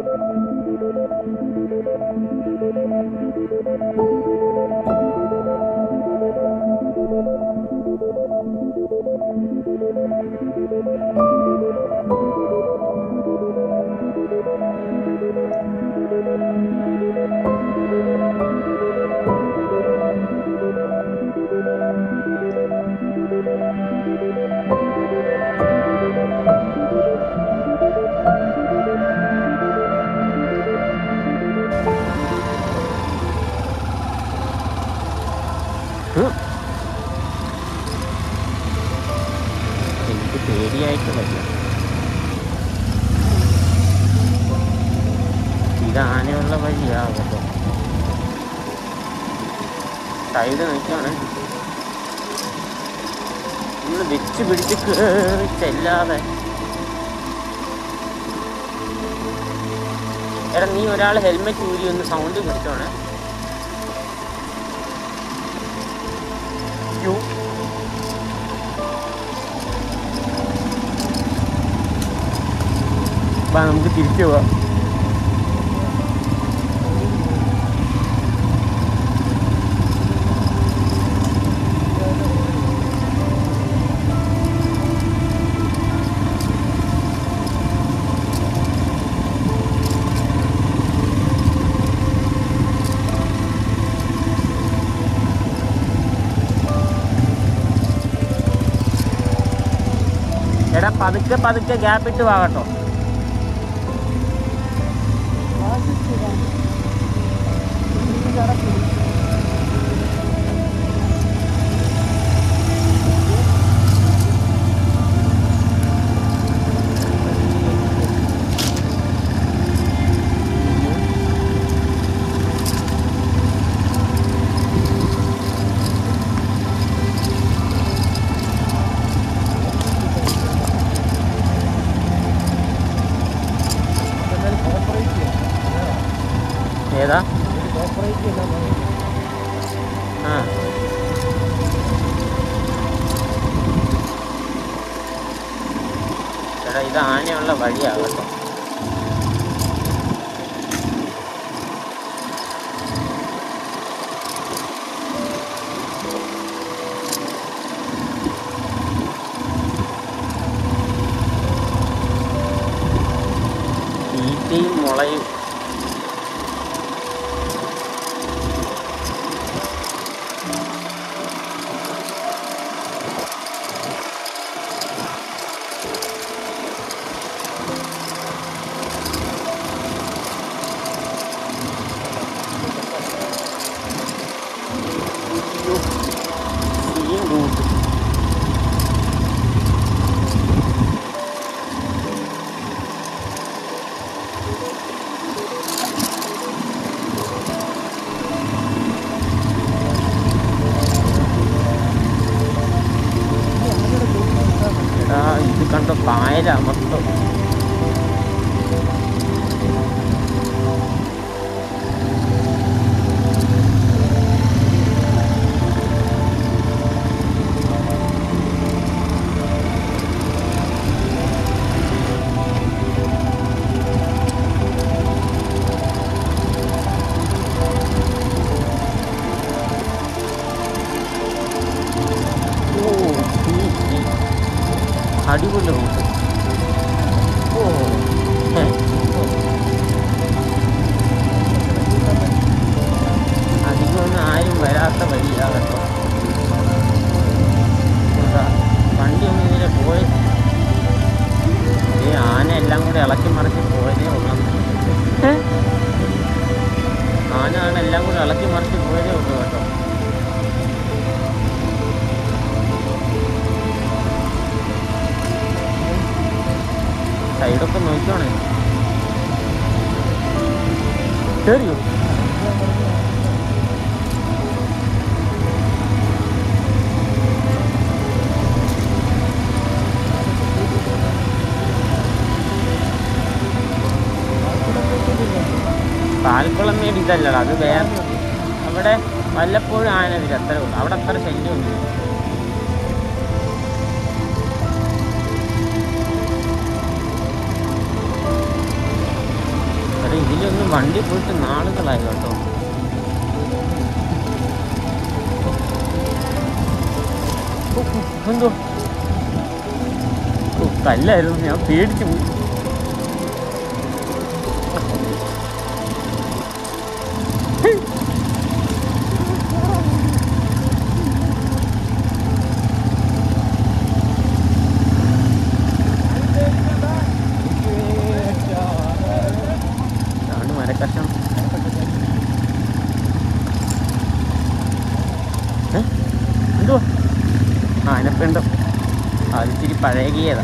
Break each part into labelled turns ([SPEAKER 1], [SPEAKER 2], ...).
[SPEAKER 1] ഉം. എനിക്ക് പേടിയായിട്ട് വയ്യ ഇത് ആനയുള്ള വഴിയാകട്ടോ സൈഡ് നിൽക്കുകയാണ് നമ്മൾ വെച്ച് പിടിച്ച് കയറി ചെല്ലാതെ എടാ നീ ഒരാൾ ഹെൽമെറ്റ് ഊരി ഒന്ന് സൗണ്ട് പിടിച്ചോണേ യു വാ നമുക്ക് തിരിച്ചു പോവാം എടാ പതുക്കെ പതുക്കെ ഗ്യാപ്പ് ഇട്ട് വാകട്ടോ ഏതാ ആ എടാ ഇത് ആനയുള്ള വഴിയാകട്ടോ ഈറ്റയും മുളയും സീൻ കൂട്ടും എടാ ഇത് കണ്ടോ പായല മൊത്തം ഓ ഈ, ഈ. അടിപൊളി റൂട്ട് ഓ ഏ? അധികമൊന്നും ആരും വരാത്ത വഴിയാകട്ടോ എന്താ വണ്ടി ഒന്നും ഇതിലെ പോയി ഈ ആന എല്ലാം കൂടെ ഇളക്കി മറിച്ച് പോയതേ ഉള്ളൂ ആന ആണ് എല്ലാം കൂടെ ഇളക്കി മറിച്ച് പോയതേ ഉള്ളൂ കേട്ടോ സൈഡൊക്കെ നോക്കിക്കോണേ ശരിയോ പാൽക്കുളം മേട് ഇതല്ലടാ അത് വേറെ അവിടെ വല്ലപ്പോഴും ആന വരും അത്രേ ഉള്ളൂ അവിടെ അത്ര ശല്യമൊന്നും ഇല്ല. വണ്ടി പോയിട്ട് നാളുകളായി കേട്ടോ ഓ, ഓ, എന്തോ ഓ, കല്ലായിരുന്നു ഞാൻ പേടിച്ചു പോയി ഇതാണ് മരക്കഷ്ണം ഏ? എന്തുവാ ആനപ്പിണ്ടം അത് ഇച്ചിരി പഴകിയതാ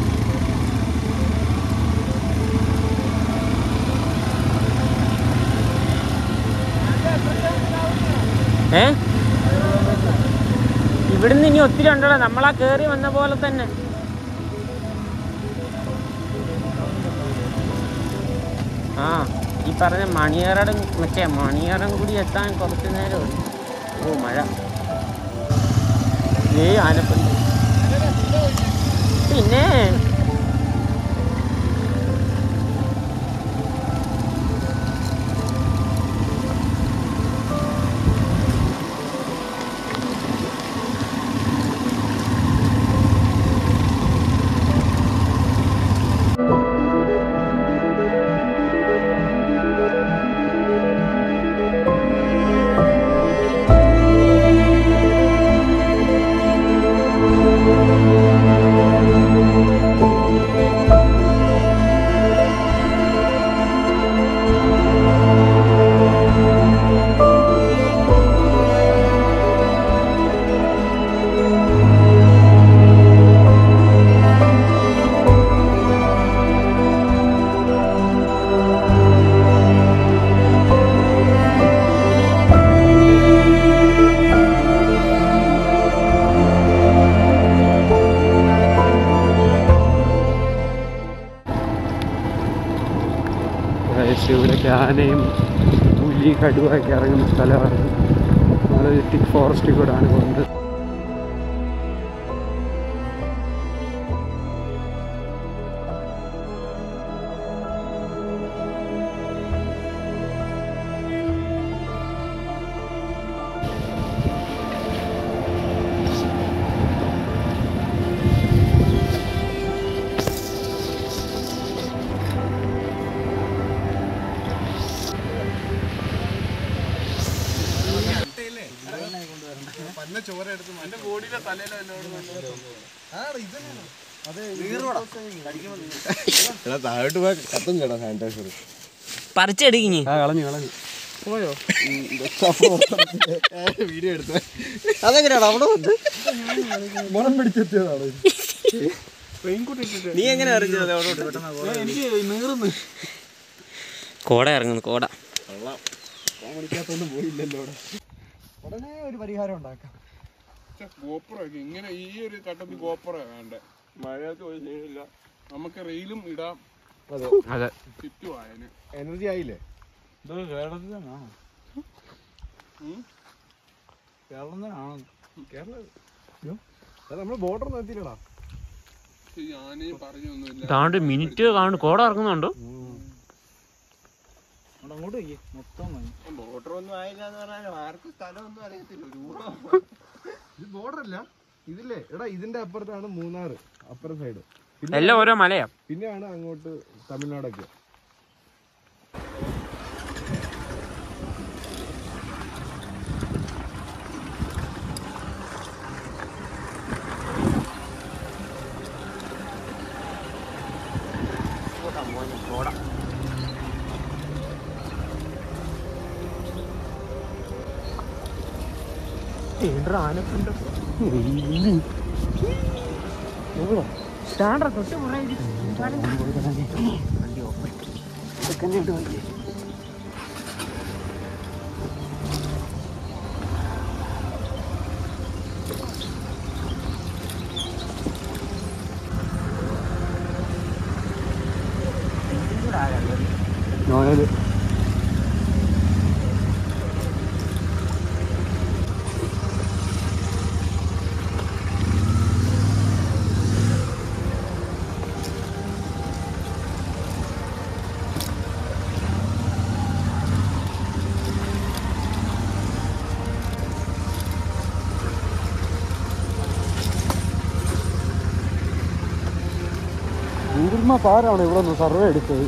[SPEAKER 1] ഏ ഇവിടുന്ന് ഇനി ഒത്തിരി ഉണ്ടല്ലോ നമ്മളാ കേറി വന്ന പോലെ തന്നെ ആ ഈ പറഞ്ഞ മണിയറടം മറ്റേ മണിയറം കൂടി എത്താൻ കുറച്ച് നേരം എടുക്കും. ഓ മഴ ഏ ആനപ്പള്ളി പിന്നെ
[SPEAKER 2] ഇവിടേക്ക് ആനയും പുലി കടുവയൊക്കെ ഇറങ്ങുന്ന സ്ഥലമാണ് നമ്മൾ തിക് ഫോറസ്റ്റിൽ കൂടെ ആണ് പോകുന്നത്
[SPEAKER 3] എടാ താഴോട്ട് പോയാൽ കത്തും കേട്ടോ സാനിറ്റൈസർ
[SPEAKER 1] പറിച്ചെടുക്കിഞ്ഞി
[SPEAKER 2] ആ കളഞ്ഞു കളഞ്ഞു
[SPEAKER 3] വീഡിയോ എടുത്ത അതെങ്ങനെയാണ് അവിടെ വന്ന് മണം പിടിച്ചെത്തിയതാണ്
[SPEAKER 1] നീ എങ്ങനെ അറിഞ്ഞത്
[SPEAKER 3] എനിക്ക് നീറുന്നു
[SPEAKER 1] കോട ഇറങ്ങുന്നു കോട
[SPEAKER 3] കാണിക്കാത്തൊന്നും പോയില്ലല്ലോ അവിടെ ഉടനെ ഒരു പരിഹാരം ഉണ്ടാക്കാം
[SPEAKER 4] ഗോപ്പുറൊക്കെ ഇങ്ങനെ ഈ ഒരു ഘട്ടത്തിൽ ഗോപ്പുറ വേണ്ട മഴയത്ത് ഒരു ചെയ്യില്ല നമുക്ക് റെയിലും ഇടാം
[SPEAKER 2] അതെ
[SPEAKER 4] ചുറ്റും ആയന്
[SPEAKER 3] എനർജി ആയില്ലേ
[SPEAKER 4] ഉം.
[SPEAKER 3] നമ്മള് ബോർഡർ നിർത്തിയില്ലടാ
[SPEAKER 4] ഈ ആനയും പറഞ്ഞൊന്നുമില്ല
[SPEAKER 1] താണ്ട് മിനിറ്റ് കാണു കോട ഇറങ്ങുന്നുണ്ടോ
[SPEAKER 4] ബോർഡർ ഒന്നും ആയില്ല എന്ന് പറഞ്ഞാൽ ആർക്കും സ്ഥലമൊന്നും അറിയത്തില്ല ഒരു ഊഴം.
[SPEAKER 3] ഇത് ബോർഡർ അല്ല ഇതില്ലേ എടാ ഇതിന്റെ അപ്പുറത്താണ് മൂന്നാറ് അപ്പുറം സൈഡ് പിന്നെ
[SPEAKER 1] എല്ലാം ഓരോ മലയാ
[SPEAKER 3] പിന്നെയാണ് അങ്ങോട്ട് തമിഴ്നാടൊക്കെ
[SPEAKER 2] നോയത് ഗൂഗിൾ ആരാണ് ഇവിടെ ഒന്ന് സർവേ എടുത്തത്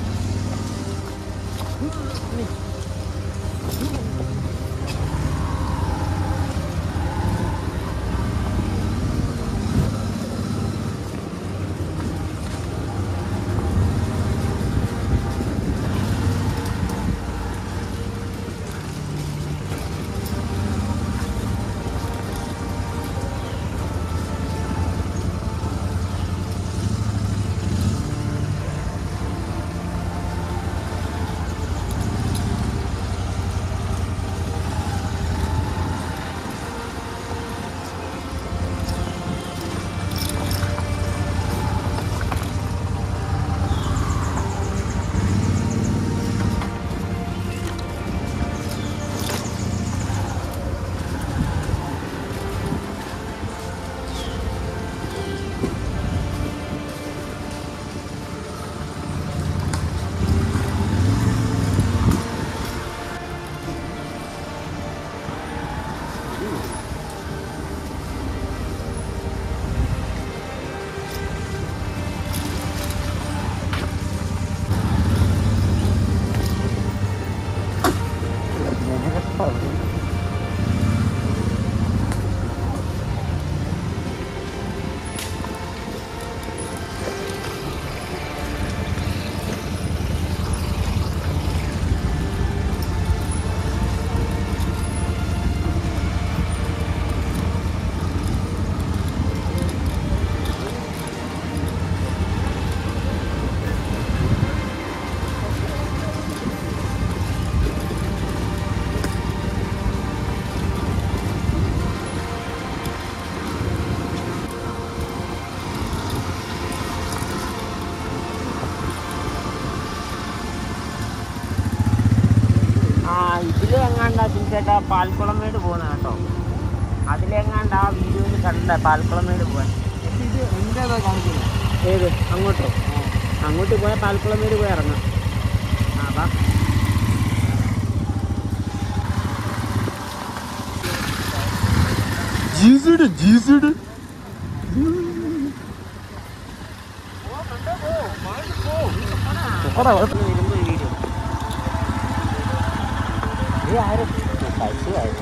[SPEAKER 1] ആ ഇതിലെ എങ്ങാണ്ടാ ചേട്ടാ പാൽക്കുളമേട് പോകുന്ന കേട്ടോ അതിലെങ്ങാണ്ട് ആ വീഡിയോയിൽ കണ്ട പാൽക്കുളമേട് പോകാൻ
[SPEAKER 3] ഇത് എൻ്റേതാ കാണിക്കുന്നത്
[SPEAKER 1] ഏത് അങ്ങോട്ടോ അങ്ങോട്ട് പോയാൽ പാൽക്കുളമേട് പോയി ഇറങ്ങാം ആ വാ
[SPEAKER 2] ജീസിഡ് ജീസിഡ്
[SPEAKER 1] ഒന്ന് വരുമ്പോ ഈ വീഡിയോ ഇത് ആരും പൈസയായിരുന്നു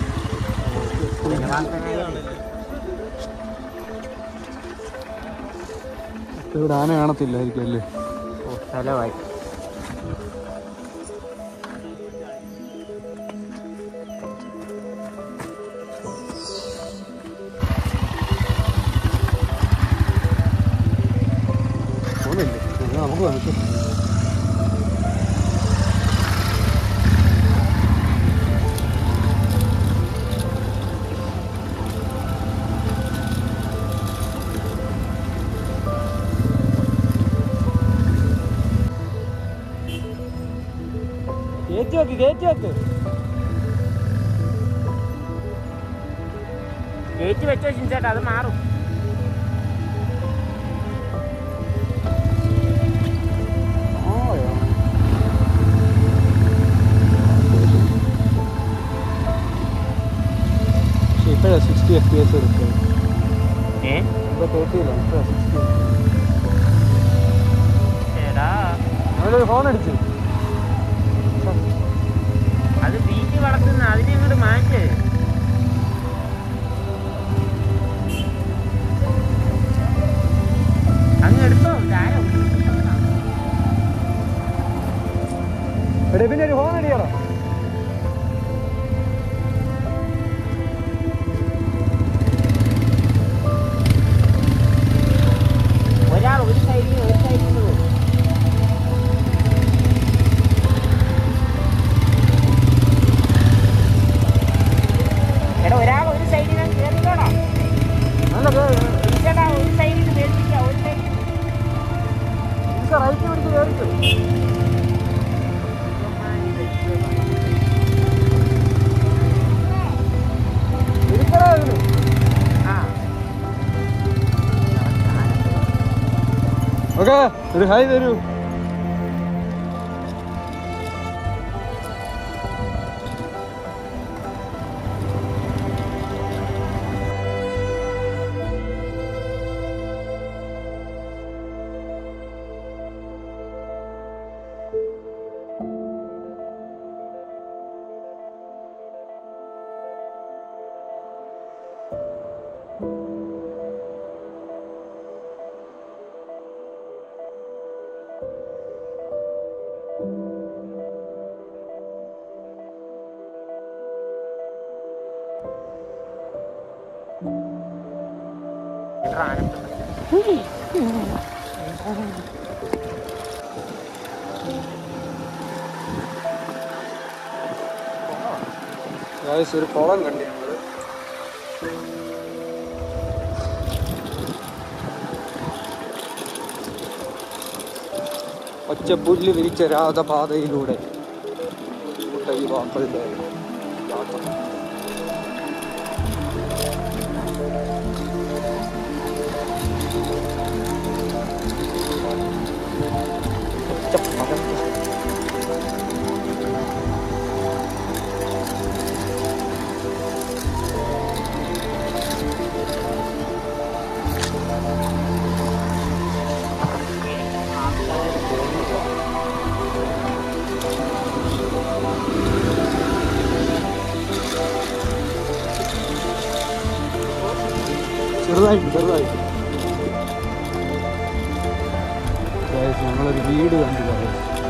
[SPEAKER 2] ഇവിടെ ആന കാണത്തില്ലായിരിക്കും അല്ലേ
[SPEAKER 1] സ്ഥലമായി
[SPEAKER 2] തോന്നില്ലേ എന്നാ നമുക്ക് നമുക്ക്
[SPEAKER 1] കയറ്റി വെക്ക് കയറ്റി വെക്ക് കയറ്റി വെച്ചോ ചിഞ്ചേട്ടാ അത് മാറും
[SPEAKER 2] പക്ഷേ ഇപ്പോഴാണ് സിക്സ്റ്റി എഫ് പി എസ് എടുക്കുന്നത്
[SPEAKER 1] ഏ
[SPEAKER 2] ഇപ്പോൾ തേർട്ടിയിലാണ് ഇപ്പോഴാണ് സിക്സ്റ്റി
[SPEAKER 1] എടാ
[SPEAKER 2] അവനൊരു ഫോൺ അടിച്ചു
[SPEAKER 1] അത് ബീച്ച് വളർത്തുന്ന അതിനെ ഇങ്ങോട്ട് മാറ്റ് അങ്ങ് എടുത്തോ ചാരം
[SPEAKER 2] എടേ പിന്നെ ഒരു ഫോൺ അടിയണം
[SPEAKER 1] ഒരാൾ ഒരു സൈഡിൽ ഒരു സൈഡിൽ നിന്ന് പോകും എടാ ഒരാൾ ഒരു സൈഡിൽ നിന്ന് കയറിക്കോടാ ചേട്ടാ ഒരു സൈഡിൽ നിന്ന് മേടിപ്പിക്കാം ഒരു സൈഡിൽ
[SPEAKER 2] റൈറ്റ് പിടിച്ച് കയറിക്കും
[SPEAKER 1] ആ
[SPEAKER 2] ഓക്കെ ഒരു ഹായ് തരൂ ഗായ്സ് ഒരു കുളം കണ്ടു ഞങ്ങള് പച്ചപ്പുല്ല് വിരിച്ച രാധപാതയിലൂടെ മുട്ട യുവാക്കളുടെ യാത്ര പച്ചപ്പടർന്ന് ചെറുതായിട്ട് ചെറുതായിട്ട് Guys, ഞങ്ങളൊരു വീട് കണ്ടു guys.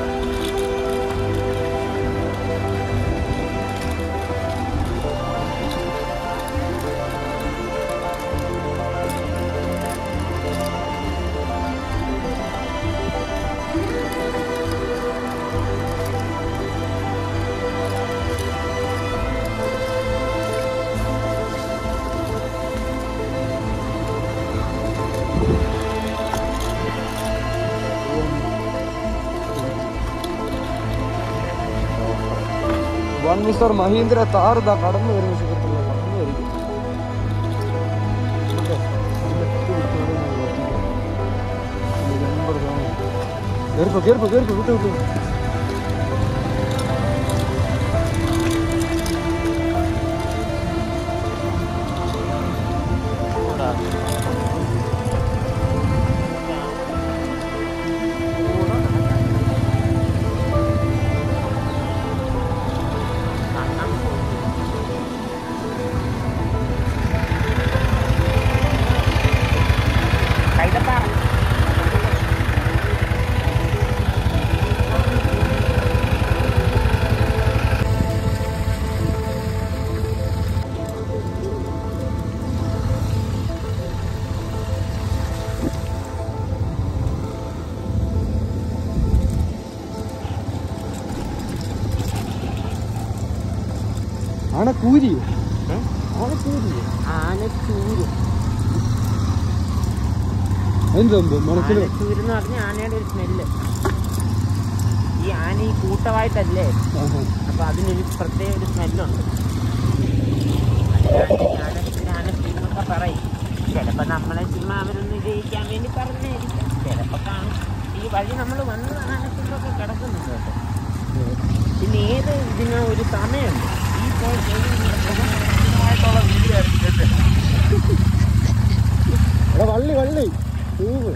[SPEAKER 2] One mister Mahindra Thar ഇതാ കടന്നു വരുന്ന സുഖത്തുള്ള കടന്നു വരിക കേറിപ്പോ കേറിപ്പോ കേറിപ്പോ വിട്ടു വിട്ടു
[SPEAKER 1] കൈതപ്പാറ
[SPEAKER 2] ആണക്കൂരി ആണക്കൂരി
[SPEAKER 1] ആനച്ചൂര്
[SPEAKER 2] എന്താ മനസ്സിൽ
[SPEAKER 1] ആനച്ചൂര് എന്ന് പറഞ്ഞ ആനയുടെ ഒരു സ്മെല്ല് ഈ ആന ഈ കൂട്ടമായിട്ടല്ലേ അപ്പൊ അതിനൊരു പ്രത്യേക ഒരു സ്മെല്ലുണ്ട് ആനച്ചൂരൊക്കെ പറയും ചിലപ്പോ നമ്മളെ ചുമ്മാ അവരൊന്ന് ജയിക്കാൻ വേണ്ടി പറഞ്ഞായിരിക്കാം ചിലപ്പോ കാണും ഈ വഴി നമ്മൾ വന്ന് ആനച്ചൂരൊക്കെ കിടക്കുന്നുണ്ട് കേട്ടോ പിന്നെ ഏത് ഇതിന് ഒരു സമയമുണ്ട് ഈ പോയി ആയിട്ടുള്ള വീഡിയോ എടുത്തിട്ട്
[SPEAKER 2] എടാ വള്ളി വള്ളി പൂവ്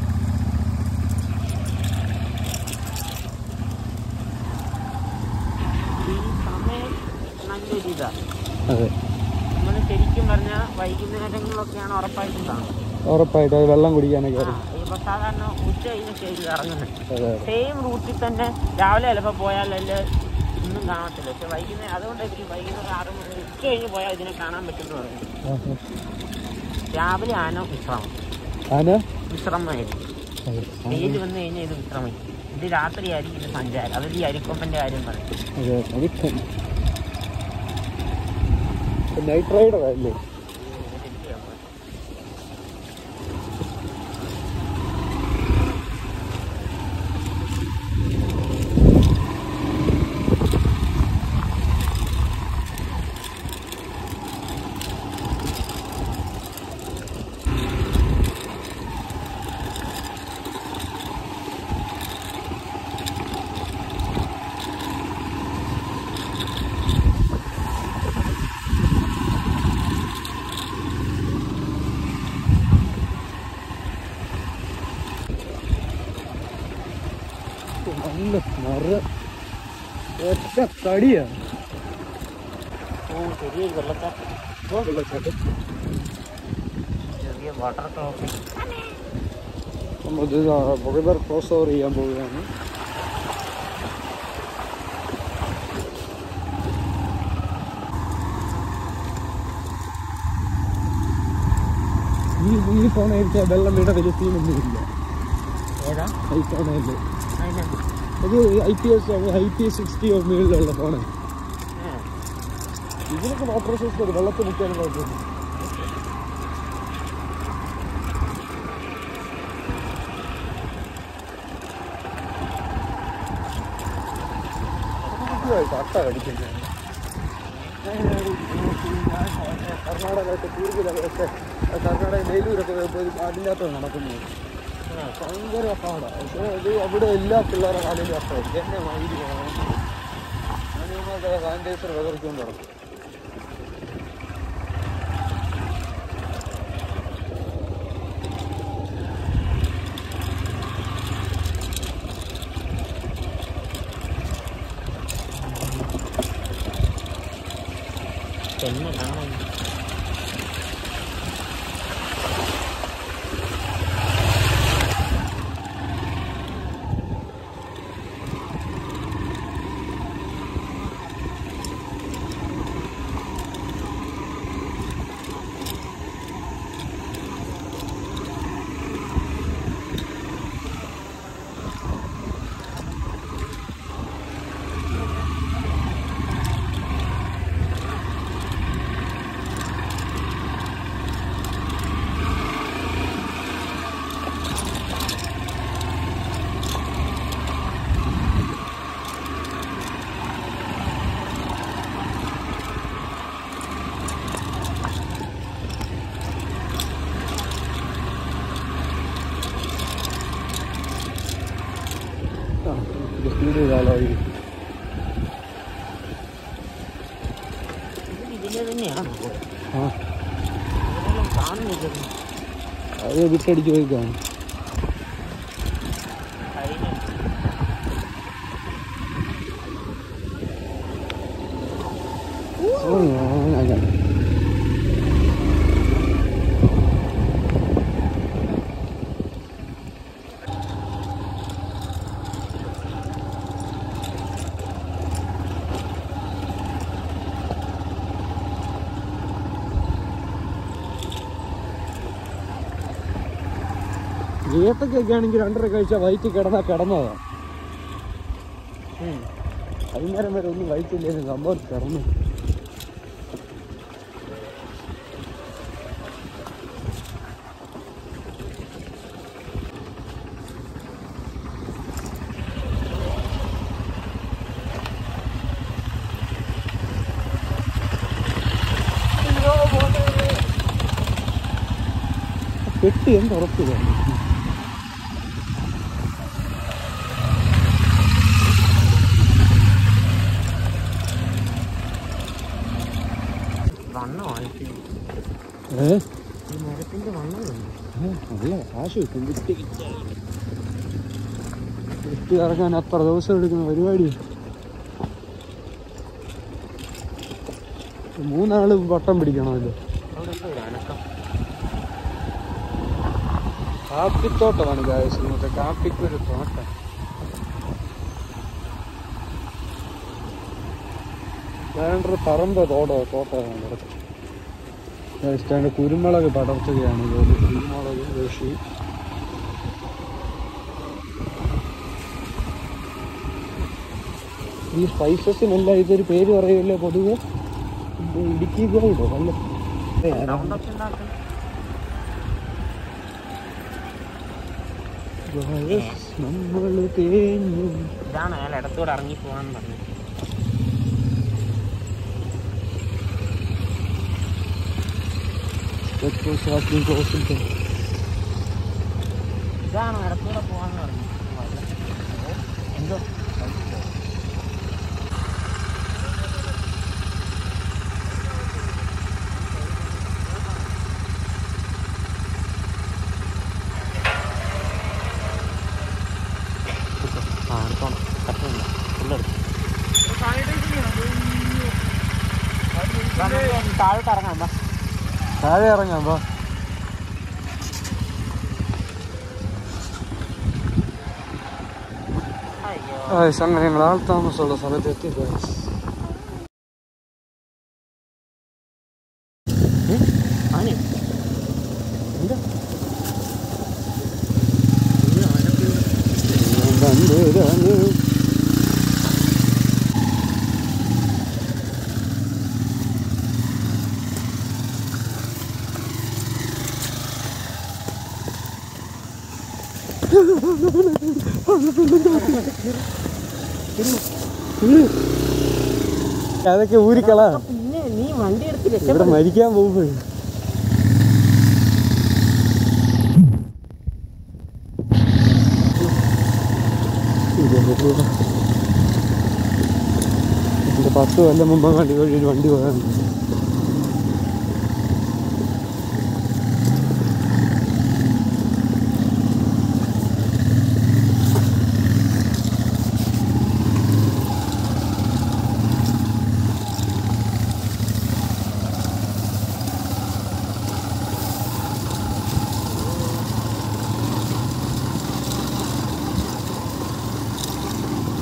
[SPEAKER 1] ഈ സമയം നല്ലൊരു ഇതാണ്
[SPEAKER 2] അതെ
[SPEAKER 1] നമ്മൾ ശരിക്കും പറഞ്ഞാൽ വൈകുന്നേരങ്ങളിലൊക്കെയാണ് ഉറപ്പായിട്ടും കാണും
[SPEAKER 2] ഉറപ്പായിട്ട് അത് വെള്ളം കുടിക്കാനൊക്കെ
[SPEAKER 1] ആ
[SPEAKER 2] വരും
[SPEAKER 1] ഇപ്പൊ സാധാരണ ഉച്ച കഴിഞ്ഞ സ്റ്റേജിൽ ഇറങ്ങുന്നത്
[SPEAKER 2] അതെ
[SPEAKER 1] സെയിം റൂട്ടിൽ തന്നെ രാവിലെ ചിലപ്പോൾ പോയാലല്ലേ ഒന്നും കാണത്തില്ല പക്ഷെ വൈകുന്നേരം അതുകൊണ്ട് എനിക്ക് വൈകുന്നേരം ആറ് മണി ഉച്ച കഴിഞ്ഞ് പോയാൽ ഇതിനെ കാണാൻ പറ്റുമെന്ന് പറയുന്നത് രാവിലെ ആന വിശ്രമം
[SPEAKER 2] ആന
[SPEAKER 1] വിശ്രമമായിരിക്കും
[SPEAKER 2] അതെ
[SPEAKER 1] വെയിൽ വന്നു കഴിഞ്ഞാൽ ഇത് വിശ്രമിക്കും ഇത് രാത്രിയായിരിക്കും ഇത് സഞ്ചാരം അവർ ഈ അരിക്കൊമ്പന്റെ കാര്യം പറയും
[SPEAKER 2] അതെ അതൊക്കെ നൈറ്റ് റൈഡർ അല്ലേ നല്ല മറ ഒറ്റ തടിയാ
[SPEAKER 1] ഓ ചെറിയൊരു വെള്ളച്ചാട്ടം ചെറിയ വാട്ടർ ക്രോസിംഗ്
[SPEAKER 2] നമ്മൾ റിവർ ക്രോസ് ഓവർ ചെയ്യാൻ പോവുകയാണ് ഈ ഫോൺ ആയിരിക്കാം വെള്ളം വീണ വലിയ സീനൊന്നുമില്ല
[SPEAKER 1] ഏതാ
[SPEAKER 2] ഐഫോണല്ലേ
[SPEAKER 1] അതിനകത്ത്
[SPEAKER 2] അത് I P S I P S sixty മുകളിലുള്ള ഫോണാണ്
[SPEAKER 1] ആ.
[SPEAKER 2] ഇതിനൊക്കെ വാട്ടർ സോഴ്സ് വെള്ളത്തിൽ മുക്കിയാലും കുഴപ്പമില്ല കട്ട കടിക്കുന്നത് കർണാടകമൊക്കെ കൂടുതലൊക്കെ പക്ഷേ കർണാടക വേലൂരൊക്കെ പോയി അതിൻ്റെ അകത്ത് നടക്കുന്നത് ഭയങ്കര പാടാണ് പക്ഷേ ഇത് അവിടെ എല്ലാ പിള്ളേരുടെ കാലിലും അപ്പുറം എന്നെ മൈരി ഞാനിവിടെ സാനിറ്റൈസർ വിതറിക്കൊണ്ട് നടക്കും
[SPEAKER 1] തന്നെ കാണാൻ
[SPEAKER 2] സ്പീഡ് കാലമായി
[SPEAKER 1] ഇത് ഇതിലെ തന്നെയാണ്
[SPEAKER 2] ആ
[SPEAKER 1] ഇവിടെയെല്ലാം കാണുന്നില്ല
[SPEAKER 2] അത് വിട്ടടിച്ച് പോയിക്കാണ്
[SPEAKER 1] കഴിഞ്ഞ
[SPEAKER 2] ഏത്തക്കൊക്കെ ആണെങ്കിൽ രണ്ടര കഴിച്ച വയറ്റിൽ കിടന്നാ കിടന്നതാ വൈകുന്നേരം വരെ ഒന്നും വയറ്റില്ലേലും സംഭവം കിടന്നു പെട്ടി എന്ത് ഉറപ്പില്ല
[SPEAKER 1] വണ്ണമായിട്ട്
[SPEAKER 2] ഏ
[SPEAKER 1] ഈ മരത്തിന്റെ വണ്ണമുണ്ട്
[SPEAKER 2] നല്ല കാശ് കിട്ടും വിറ്റ് വിറ്റ് ഇറങ്ങാൻ അത്ര ദിവസം എടുക്കുന്ന പരിപാടി മൂന്നാള് വട്ടം പിടിക്കണമല്ലോ
[SPEAKER 1] അവിടെ എന്തോ ഒരു അനക്കം
[SPEAKER 2] കാപ്പിത്തോട്ടമാണ് കാശ് മറ്റേ കാപ്പിക്കൊരു തോട്ടം വേണ്ടൊരു പറമ്പ് തോടോ തോട്ടമാണ് കിടക്കുന്നത് അതിൻ്റെ കുരുമുളക് പടർത്തുകയാണ് ജോലി കുരുമുളക് കൃഷി ഈ സ്പൈസസിനെല്ലാം ഇതൊരു പേര് പറയുമല്ലോ പൊതുവെ ഇത് ഇടുക്കി ഗോൾഡോ അല്ല
[SPEAKER 1] സൗണ്ടൊക്കെ ഉണ്ടാക്കും
[SPEAKER 2] നമ്മൾ തേഞ്ഞു
[SPEAKER 1] ഇതാണ് അയാൾ ഇടത്തോടെ ഇറങ്ങി പോകാന്ന് പറഞ്ഞു ഇതാണ് ഇടത്തോടെ പോകാന്ന് പറഞ്ഞു എന്തോ ആ എടുത്തോണം പറ്റുന്നില്ല ഫുള്ളെടുത്തു താഴോട്ട് ഇറങ്ങാം വാ.
[SPEAKER 2] താഴെ ഇറങ്ങാം വാ
[SPEAKER 1] അയ്യോ
[SPEAKER 2] അങ്ങനെ ഞങ്ങൾ ആൾ താമസമുള്ള സ്ഥലത്ത് എത്തി guys.
[SPEAKER 1] ആനയോ എന്താ
[SPEAKER 2] തമ്പുരാനേ അതൊക്കെ ഊരിക്കളാ
[SPEAKER 1] പിന്നെ നീ വണ്ടി എടുത്ത്
[SPEAKER 2] ഇവിടെ മരിക്കാൻ പോകുമ്പോ ഇതിന്റെ പത്ത് കൊല്ലം മുമ്പ് വണ്ടി വഴി ഒരു വണ്ടി പോകാൻ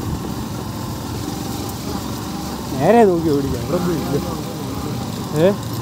[SPEAKER 2] നേരെ നോക്കി ഓടിക്കാം അവിടെ ഒന്നും ഇല്ല ഏ